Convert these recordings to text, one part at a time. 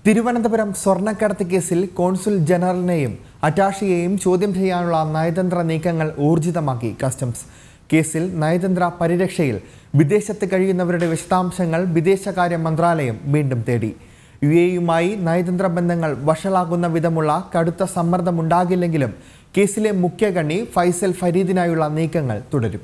തിരുവനന്തപുരം സ്വർണ്ണക്കടത്ത് കേസിൽ കോൺസുൽ ജനറലിനെയും അറ്റാഷിയെയും ചോദ്യം ചെയ്യാനുള്ള നയതന്ത്ര നീക്കങ്ങൾ ഊർജിതമാക്കി കസ്റ്റംസ് കേസിൽ നയതന്ത്ര പരിരക്ഷയിൽ വിദേശത്ത് കഴിയുന്നവരുടെ വിശദാംശങ്ങൾ വിദേശകാര്യ മന്ത്രാലയം വീണ്ടും തേടി യു എയുമായി നയതന്ത്ര ബന്ധങ്ങൾ വഷളാകുന്ന വിധമുള്ള കടുത്ത സമ്മർദ്ദമുണ്ടാകില്ലെങ്കിലും കേസിലെ മുഖ്യകണ്ണി ഫൈസൽ ഫരീദിനായുള്ള നീക്കങ്ങൾ തുടരും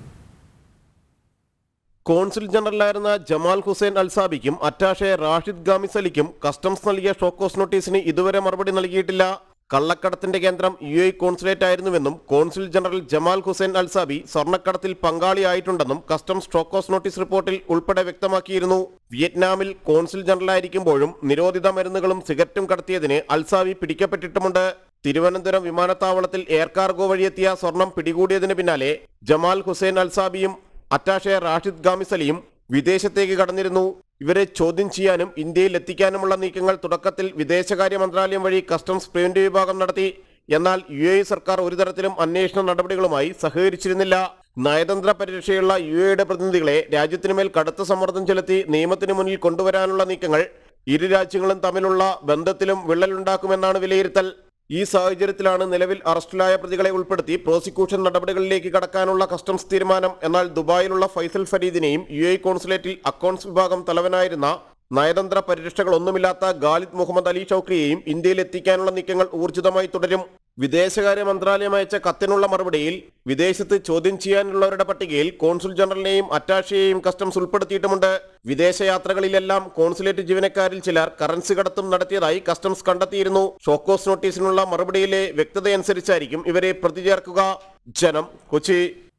കോൺസുൽ ജനറലായിരുന്ന ജമാൽ ഹുസൈൻ അൽസാബിക്കും അറ്റാഷെ റാഷിദ് ഗാമിസലിക്കും കസ്റ്റംസ് നൽകിയ ഷോക്കോസ് നോട്ടീസിന് ഇതുവരെ മറുപടി നൽകിയിട്ടില്ല കള്ളക്കടത്തിന്റെ കേന്ദ്രം യു എ കോൺസുലേറ്റ് ആയിരുന്നുവെന്നും consul general Jamal Hussain Alsabi സ്വർണ്ണക്കടത്തിൽ പങ്കാളിയായിട്ടുണ്ടെന്നും കസ്റ്റംസ് ഷോക്കോസ് നോട്ടീസ് റിപ്പോർട്ടിൽ ഉൾപ്പെടെ വ്യക്തമാക്കിയിരുന്നു വിയറ്റ്നാമിൽ കോൺസുൽ ജനറലായിരിക്കുമ്പോഴും നിരോധിത മരുന്നുകളും സിഗരറ്റും കടത്തിയതിന് അൽസാബി പിടിക്കപ്പെട്ടിട്ടുമുണ്ട് തിരുവനന്തപുരം വിമാനത്താവളത്തിൽ എയർ കാർഗോ വഴിയെത്തിയ സ്വർണം പിടികൂടിയതിന് പിന്നാലെ ജമാൽ ഹുസൈൻ അൽസാബിയും അറ്റാഷെ റാഷിദ് ഗാമിസലിയും വിദേശത്തേക്ക് കടന്നിരുന്നു ഇവരെ ചോദ്യം ചെയ്യാനും ഇന്ത്യയിൽ എത്തിക്കാനുമുള്ള നീക്കങ്ങൾ തുടക്കത്തിൽ വിദേശകാര്യ മന്ത്രാലയം വഴി കസ്റ്റംസ് പ്രിവന്റ് വിഭാഗം നടത്തി എന്നാൽ യു എ സർക്കാർ ഒരു തരത്തിലും അന്വേഷണ നടപടികളുമായി സഹകരിച്ചിരുന്നില്ല നയതന്ത്ര പരിരക്ഷയുള്ള യു എയുടെ പ്രതിനിധികളെ രാജ്യത്തിനുമേൽ കടുത്ത സമ്മർദ്ദം ചെലുത്തി നിയമത്തിന് മുന്നിൽ കൊണ്ടുവരാനുള്ള നീക്കങ്ങൾ ഇരു രാജ്യങ്ങളും തമ്മിലുള്ള ബന്ധത്തിലും വിള്ളലുണ്ടാക്കുമെന്നാണ് വിലയിരുത്തൽ ഈ സാഹചര്യത്തിലാണ് നിലവിൽ അറസ്റ്റിലായ പ്രതികളെ ഉൾപ്പെടുത്തി പ്രോസിക്യൂഷൻ നടപടികളിലേക്ക് കടക്കാനുള്ള കസ്റ്റംസ് തീരുമാനം എന്നാൽ ദുബായിലുള്ള ഫൈസൽ ഫരീദിനെയും യു എ കോൺസുലേറ്റിൽ അക്കൗണ്ട്സ് വിഭാഗം തലവനായിരുന്ന നയതന്ത്ര പരിരക്ഷകളൊന്നുമില്ലാത്ത ഗാലിദ് മുഹമ്മദ് അലി ഷൌക്രിയെയും ഇന്ത്യയിൽ എത്തിക്കാനുള്ള നീക്കങ്ങൾ ഊർജിതമായി തുടരും വിദേശകാര്യ മന്ത്രാലയം അയച്ച കത്തിനുള്ള മറുപടിയിൽ വിദേശത്ത് ചോദ്യം ചെയ്യാനുള്ളവരുടെ പട്ടികയിൽ കോൺസുൽ ജനറലിനെയും അറ്റാഷയെയും കസ്റ്റംസ് ഉൾപ്പെടുത്തിയിട്ടുമുണ്ട് വിദേശയാത്രകളിലെല്ലാം കോൺസുലേറ്റ് ജീവനക്കാരിൽ ചിലർ കറൻസി കടത്തും നടത്തിയതായി കസ്റ്റംസ് കണ്ടെത്തിയിരുന്നു ഷോക്കോസ് നോട്ടീസിനുള്ള മറുപടിയിലെ വ്യക്തതയനുസരിച്ചായിരിക്കും ഇവരെ പ്രതി ചേർക്കുക ജനം കൊച്ചി